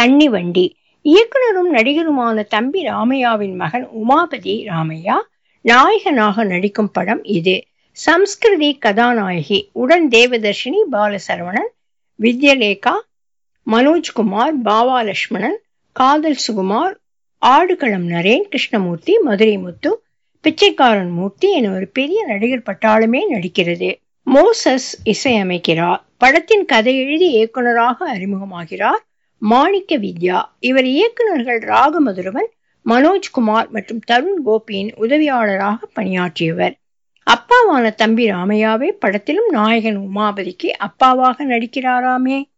தண்ணி வண்டி இயக்குனரும் நடிகருமான தம்பி ராமையாவின் மகன் உமாபதி ராமையா நாயகனாக நடிக்கும் படம் இது சம்ஸ்கிருதி கதாநாயகி உடன் தேவதர்ஷினி பாலசரவணன் வித்யலேகா மனோஜ்குமார் பாவா லட்சுமணன் காதல் சுகுமார் ஆடுகளம் நரேன் கிருஷ்ணமூர்த்தி மதுரை முத்து பிச்சைக்காரன் மூர்த்தி என ஒரு பெரிய நடிகர் பட்டாளமே நடிக்கிறது மோசஸ் இசையமைக்கிறார் படத்தின் கதை எழுதி இயக்குனராக அறிமுகமாகிறார் மாணிக்க வித்யா இவர் இயக்குனர்கள் ராகமதுரவன் மனோஜ்குமார் மற்றும் தருண் கோபியின் உதவியாளராக பணியாற்றியவர் அப்பாவான தம்பி ராமையாவே படத்திலும் நாயகன் உமாபதிக்கு அப்பாவாக நடிக்கிறாராமே